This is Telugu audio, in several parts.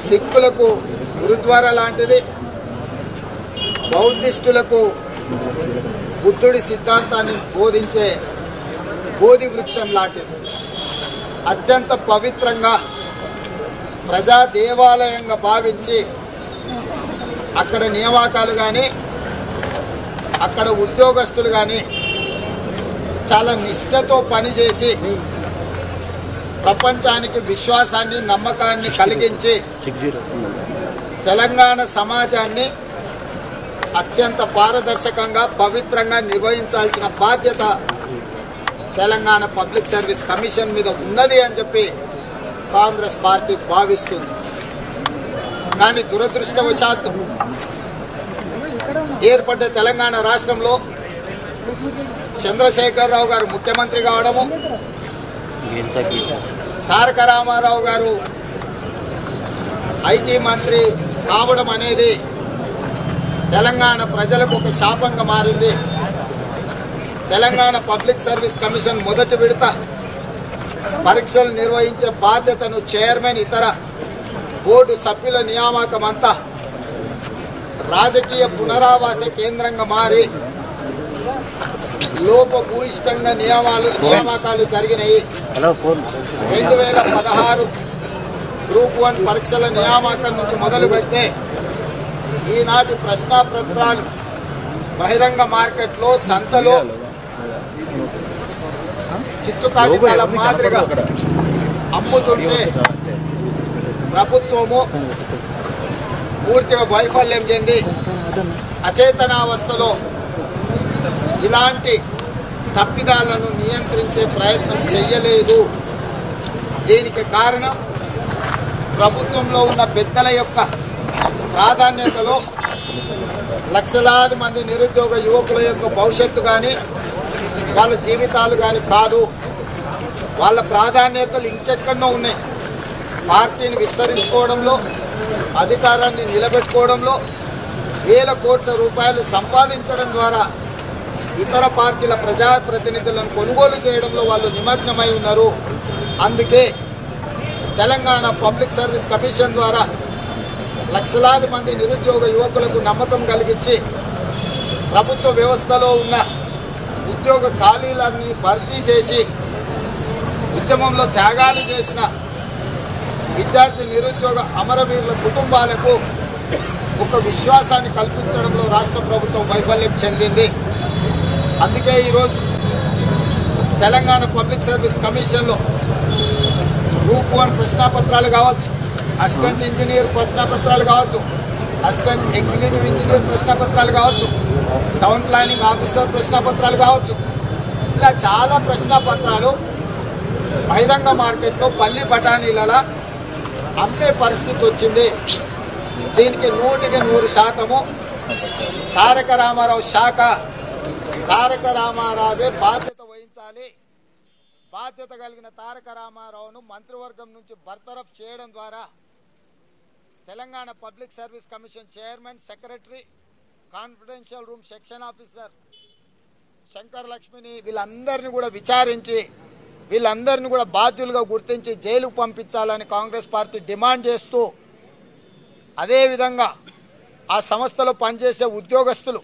సిక్కులకు గురుద్వారా లాంటిది బౌద్ధిస్టులకు బుద్ధుడి సిద్ధాంతాన్ని బోధించే బోధి వృక్షం లాంటిది అత్యంత పవిత్రంగా ప్రజా దేవాలయంగా భావించి అక్కడ నియామకాలు కానీ అక్కడ ఉద్యోగస్తులు కానీ చాలా నిష్ఠతో పనిచేసి ప్రపంచానికి విశ్వాసాన్ని నమ్మకాన్ని కలిగించి తెలంగాణ సమాజాన్ని అత్యంత పారదర్శకంగా పవిత్రంగా నిర్వహించాల్సిన బాధ్యత తెలంగాణ పబ్లిక్ సర్వీస్ కమిషన్ మీద ఉన్నది అని చెప్పి కాంగ్రెస్ పార్టీ భావిస్తుంది కానీ దురదృష్టవశాత్తు ఏర్పడ్డ తెలంగాణ రాష్ట్రంలో చంద్రశేఖరరావు గారు ముఖ్యమంత్రి కావడము తారక రామారావు గారు ఐటీ మంత్రి కావడం అనేది తెలంగాణ ప్రజలకు ఒక శాపంగా మారింది తెలంగాణ పబ్లిక్ సర్వీస్ కమిషన్ మొదటి విడత పరీక్షలు నిర్వహించే బాధ్యతను చైర్మన్ ఇతర బోర్డు సభ్యుల నియామకం అంతా రాజకీయ పునరావాస కేంద్రంగా మారి లోపభూయిష్టంగా నియమాలు నియామకాలు జరిగినాయి హలో ఫోన్ రెండు వేల పదహారు గ్రూప్ వన్ పరీక్షల నియామకం నుంచి మొదలు పెడితే ఈనాటి ప్రశ్నాపత్రాలు బహిరంగ మార్కెట్లో సంతలో చిత్తు కాగితాల మాదిరిగా అమ్ముతుంటే ప్రభుత్వము పూర్తిగా వైఫల్యం చెంది అచేతనావస్థలో ఇలాంటి తప్పిదాలను నియంత్రించే ప్రయత్నం చెయ్యలేదు దీనికి కారణం ప్రభుత్వంలో ఉన్న పెద్దల యొక్క ప్రాధాన్యతలో లక్షలాది మంది నిరుద్యోగ యువకుల యొక్క భవిష్యత్తు కానీ వాళ్ళ జీవితాలు కానీ కాదు వాళ్ళ ప్రాధాన్యతలు ఇంకెక్కడో ఉన్నాయి పార్టీని విస్తరించుకోవడంలో అధికారాన్ని నిలబెట్టుకోవడంలో వేల కోట్ల రూపాయలు సంపాదించడం ద్వారా ఇతర పార్టీల ప్రజాప్రతినిధులను కొనుగోలు చేయడంలో వాళ్ళు నిమగ్నమై ఉన్నారు అందుకే తెలంగాణ పబ్లిక్ సర్వీస్ కమిషన్ ద్వారా లక్షలాది మంది నిరుద్యోగ యువకులకు నమ్మకం కలిగించి ప్రభుత్వ వ్యవస్థలో ఉన్న ఉద్యోగ ఖాళీలన్నీ భర్తీ చేసి ఉద్యమంలో త్యాగాలు చేసిన విద్యార్థి నిరుద్యోగ అమరవీరుల కుటుంబాలకు ఒక విశ్వాసాన్ని కల్పించడంలో రాష్ట్ర ప్రభుత్వం వైఫల్యం చెందింది అందుకే ఈరోజు తెలంగాణ పబ్లిక్ సర్వీస్ కమిషన్లో గ్రూప్ వన్ ప్రశ్నాపత్రాలు కావచ్చు అసిస్టెంట్ ఇంజనీర్ ప్రశ్నాపత్రాలు కావచ్చు అసిస్టెంట్ ఎగ్జిక్యూటివ్ ఇంజనీర్ ప్రశ్నాపత్రాలు కావచ్చు టౌన్ ప్లానింగ్ ఆఫీసర్ ప్రశ్నాపత్రాలు కావచ్చు ఇలా చాలా ప్రశ్నాపత్రాలు బహిరంగ మార్కెట్లో పల్లి బఠానీలలో అమ్మే పరిస్థితి వచ్చింది దీనికి నూటికి నూరు శాతము తారక రామారావు శాఖ తారక రామారావే బాధ్యత వహించాలి బాధ్యత కలిగిన తారక రామారావును మంత్రివర్గం నుంచి బర్తరఫ్ చేయడం ద్వారా Telangana public service commission chairman secretary confidential room section officer Shankar లక్ష్మిని వీళ్ళందరినీ కూడా విచారించి వీళ్ళందరినీ కూడా బాధ్యులుగా గుర్తించి జైలుకు పంపించాలని కాంగ్రెస్ పార్టీ డిమాండ్ చేస్తూ అదేవిధంగా ఆ సంస్థలో పనిచేసే ఉద్యోగస్తులు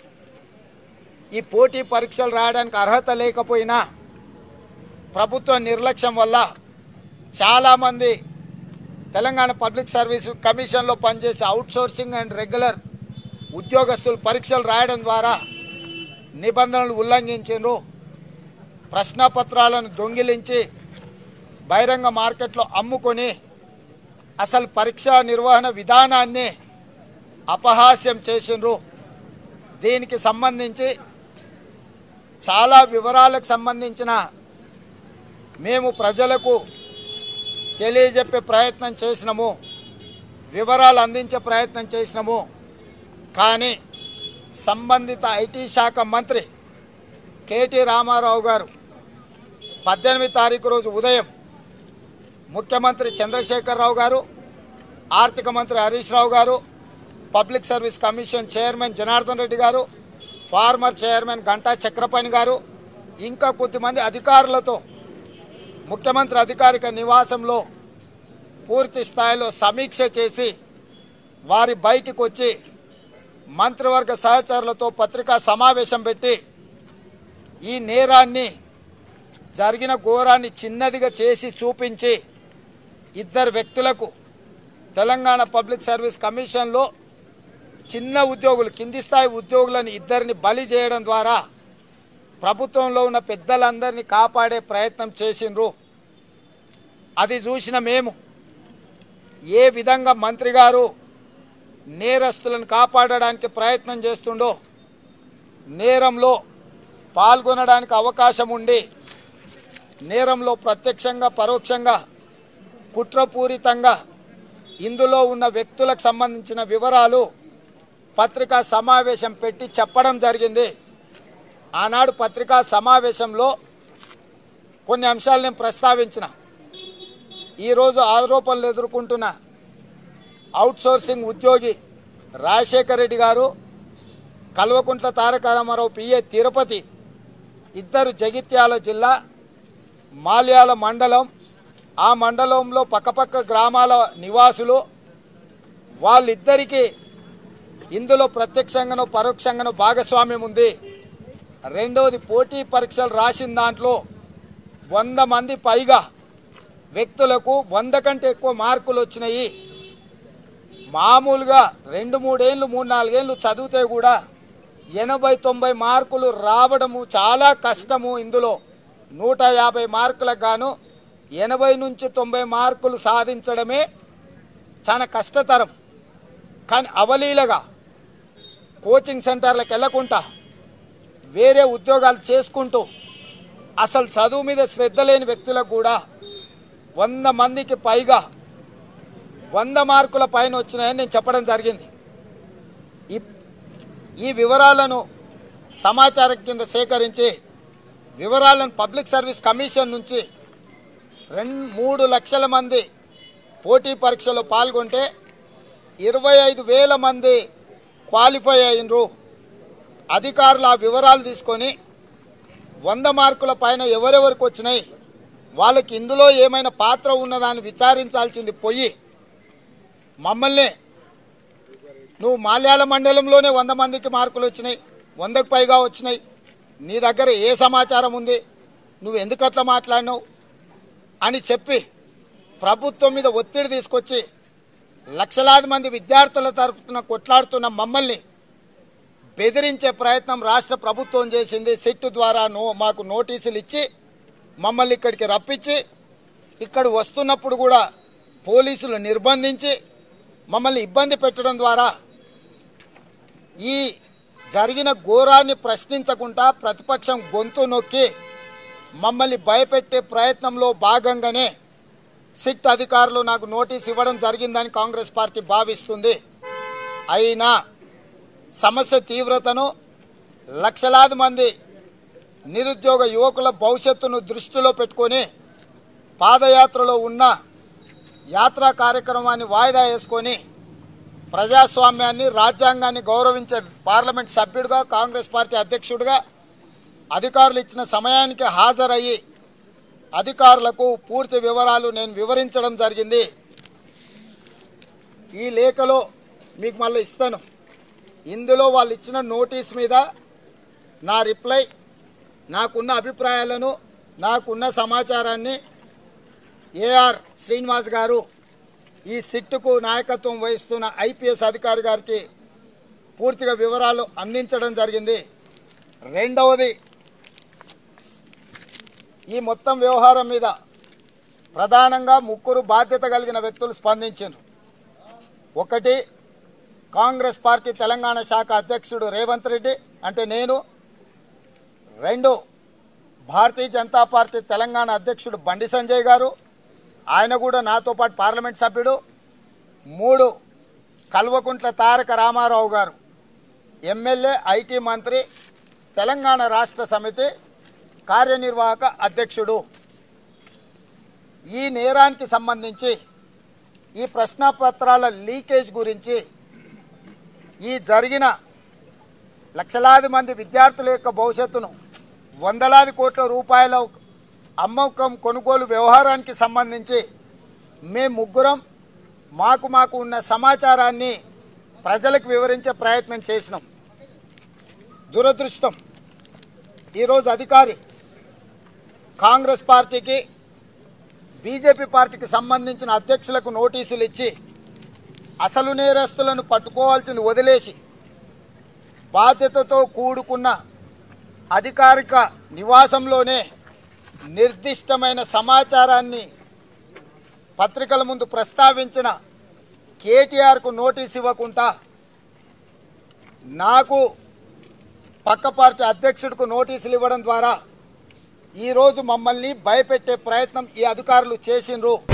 ఈ పోటీ పరీక్షలు రాయడానికి అర్హత లేకపోయినా ప్రభుత్వ నిర్లక్ష్యం వల్ల చాలామంది తెలంగాణ పబ్లిక్ సర్వీస్ కమిషన్లో పనిచేసే అవుట్సోర్సింగ్ అండ్ రెగ్యులర్ ఉద్యోగస్తులు పరీక్షలు రాయడం ద్వారా నిబంధనలు ఉల్లంఘించారు ప్రశ్నపత్రాలను దొంగిలించి బహిరంగ మార్కెట్లో అమ్ముకొని అసలు పరీక్ష నిర్వహణ విధానాన్ని అపహాస్యం చేసిండ్రు దీనికి సంబంధించి చాలా వివరాలకు సంబంధించిన మేము ప్రజలకు తెలియజెప్పే ప్రయత్నం చేసినాము వివరాలు అందించే ప్రయత్నం చేసినాము కానీ సంబంధిత ఐటీ శాఖ మంత్రి కేటీ రామారావు గారు పద్దెనిమిది తారీఖు రోజు ఉదయం ముఖ్యమంత్రి చంద్రశేఖరరావు గారు ఆర్థిక మంత్రి Harish Rao garu public service commission chairman Janardhan Reddy garu former chairman Ganta Chakrapani గారు ఇంకా కొద్దిమంది అధికారులతో ముఖ్యమంత్రి అధికారిక నివాసంలో పూర్తి స్థాయిలో సమీక్ష చేసి వారి బయటికి వచ్చి మంత్రివర్గ సహచరులతో పత్రికా సమావేశం పెట్టి ఈ నేరాన్ని జరిగిన ఘోరాన్ని చిన్నదిగా చేసి చూపించి ఇద్దరు వ్యక్తులకు తెలంగాణ పబ్లిక్ సర్వీస్ కమిషన్లో చిన్న ఉద్యోగులు కింది స్థాయి ఉద్యోగులను ఇద్దరిని బలి చేయడం ద్వారా ప్రభుత్వంలో ఉన్న పెద్దలందరినీ కాపాడే ప్రయత్నం చేసిండ్రు అది చూసిన మేము ఏ విధంగా మంత్రి గారు నేరస్తులను కాపాడడానికి ప్రయత్నం చేస్తుండో నేరంలో పాల్గొనడానికి అవకాశం ఉండి నేరంలో ప్రత్యక్షంగా పరోక్షంగా కుట్రపూరితంగా ఇందులో ఉన్న వ్యక్తులకు సంబంధించిన వివరాలు పత్రికా సమావేశం పెట్టి చెప్పడం జరిగింది ఆనాడు పత్రికా సమావేశంలో కొన్ని అంశాలు నేను ప్రస్తావించిన ఈరోజు ఆరోపణలు ఎదుర్కొంటున్న అవుట్సోర్సింగ్ ఉద్యోగి రాజశేఖర రెడ్డి గారు కల్వకుంట్ల తారక రామారావు పిఏ తిరుపతి ఇద్దరు జగిత్యాల జిల్లా మాల్యాల మండలం ఆ మండలంలో పక్కపక్క గ్రామాల నివాసులు వాళ్ళిద్దరికీ ఇందులో ప్రత్యక్షంగానో పరోక్షంగానో భాగస్వామ్యం ఉంది రెండవది పోటీ పరీక్షలు రాసిన దాంట్లో వంద మంది పైగా వ్యక్తులకు వంద కంటే ఎక్కువ మార్కులు వచ్చినాయి మామూలుగా రెండు మూడేళ్ళు మూడు నాలుగేళ్ళు చదివితే కూడా ఎనభై తొంభై మార్కులు రావడము చాలా కష్టము ఇందులో నూట యాభై మార్కులకు గాను ఎనభై నుంచి తొంభై మార్కులు సాధించడమే చాలా కష్టతరం కానీ అవలీలగా కోచింగ్ సెంటర్లకు వెళ్ళకుండా వేరే ఉద్యోగాలు చేసుకుంటూ అసలు చదువు మీద శ్రద్ధ లేని వ్యక్తులకు కూడా వంద మందికి పైగా వంద మార్కుల పైన వచ్చినాయని నేను చెప్పడం జరిగింది ఈ- ఈ వివరాలను సమాచారం కింద సేకరించి వివరాలను పబ్లిక్ సర్వీస్ కమిషన్ నుంచి రెండు మూడు లక్షల మంది పోటీ పరీక్షలో పాల్గొంటే ఇరవై ఐదు వేల మంది క్వాలిఫై అయినరు అధికారులు ఆ వివరాలు తీసుకొని వంద మార్కుల పైన ఎవరెవరికి వచ్చినాయి వాళ్ళకి ఇందులో ఏమైనా పాత్ర ఉన్నదాన్ని విచారించాల్సింది పోయి మమ్మల్ని నువ్వు మాల్యాల మండలంలోనే వంద మందికి మార్కులు వచ్చినాయి వందకు పైగా వచ్చినాయి నీ దగ్గర ఏ సమాచారం ఉంది నువ్వు ఎందుకు అట్లా మాట్లాడినావు అని చెప్పి ప్రభుత్వం మీద ఒత్తిడి తీసుకొచ్చి లక్షలాది మంది విద్యార్థుల తరఫున కొట్లాడుతున్న మమ్మల్ని బెదిరించే ప్రయత్నం రాష్ట్ర ప్రభుత్వం చేసింది సిట్ ద్వారా నో మాకు నోటీసులు ఇచ్చి మమ్మల్ని ఇక్కడికి రప్పించి ఇక్కడ వస్తున్నప్పుడు కూడా పోలీసులు నిర్బంధించి మమ్మల్ని ఇబ్బంది పెట్టడం ద్వారా ఈ జరిగిన ఘోరాన్ని ప్రశ్నించకుండా ప్రతిపక్షం గొంతు నొక్కి మమ్మల్ని భయపెట్టే ప్రయత్నంలో భాగంగానే సిట్ అధికారులు నాకు నోటీస్ ఇవ్వడం జరిగిందని కాంగ్రెస్ పార్టీ భావిస్తుంది అయినా సమస్య తీవ్రతను లక్షలాది మంది నిరుద్యోగ యువకుల భవిష్యత్తును దృష్టిలో పెట్టుకొని పాదయాత్రలో ఉన్న యాత్రా కార్యక్రమాన్ని వాయిదా వేసుకొని ప్రజాస్వామ్యాన్ని రాజ్యాంగాన్ని గౌరవించే పార్లమెంట్ సభ్యుడిగా కాంగ్రెస్ పార్టీ అధ్యక్షుడిగా అధికారులు ఇచ్చిన సమయానికి హాజరయ్యి అధికారులకు పూర్తి వివరాలు నేను వివరించడం జరిగింది ఈ లేఖలో మీకు మళ్ళీ ఇస్తాను ఇందులో వాళ్ళు ఇచ్చిన నోటీస్ మీద నా రిప్లై నాకున్న అభిప్రాయాలను నాకున్న సమాచారాన్ని ఏఆర్ శ్రీనివాస్ గారు ఈ సిట్టుకు నాయకత్వం వహిస్తున్న ఐపీఎస్ అధికారి గారికి పూర్తిగా వివరాలు అందించడం జరిగింది రెండవది ఈ మొత్తం వ్యవహారం మీద ప్రధానంగా ముగ్గురు బాధ్యత కలిగిన వ్యక్తులు స్పందించారు ఒకటి కాంగ్రెస్ పార్టీ తెలంగాణ శాఖ అధ్యక్షుడు రేవంత్ రెడ్డి అంటే నేను రెండు భారతీయ జనతా పార్టీ తెలంగాణ అధ్యక్షుడు బండి సంజయ్ గారు ఆయన కూడా నాతో పాటు పార్లమెంట్ సభ్యుడు మూడు కల్వకుంట్ల తారక రామారావు గారు ఎమ్మెల్యే ఐటీ మంత్రి తెలంగాణ రాష్ట్ర సమితి కార్యనిర్వాహక అధ్యక్షుడు ఈ నేరానికి సంబంధించి ఈ ప్రశ్నపత్రాల లీకేజ్ గురించి ఈ జరిగిన లక్షలాది మంది విద్యార్థుల యొక్క భవిష్యత్తును వందలాది కోట్ల రూపాయల అమ్మకం కొనుగోలు వ్యవహారానికి సంబంధించి మేము ముగ్గురం మాకు మాకు ఉన్న సమాచారాన్ని ప్రజలకు వివరించే ప్రయత్నం చేసినాం దురదృష్టం ఈరోజు అధికారి కాంగ్రెస్ పార్టీకి బీజేపీ పార్టీకి సంబంధించిన అధ్యక్షులకు నోటీసులు ఇచ్చి అసలు నేరస్తులను పట్టుకోవాల్సింది వదిలేసి బాధ్యతతో కూడుకున్న అధికారిక నివాసంలోనే నిర్దిష్టమైన సమాచారాన్ని పత్రికల ముందు ప్రస్తావించిన కేటీఆర్కు నోటీస్ ఇవ్వకుండా నాకు పక్క పార్టీ అధ్యక్షుడికి నోటీసులు ఇవ్వడం ద్వారా ఈరోజు మమ్మల్ని భయపెట్టే ప్రయత్నం ఈ అధికారులు చేసిండ్రు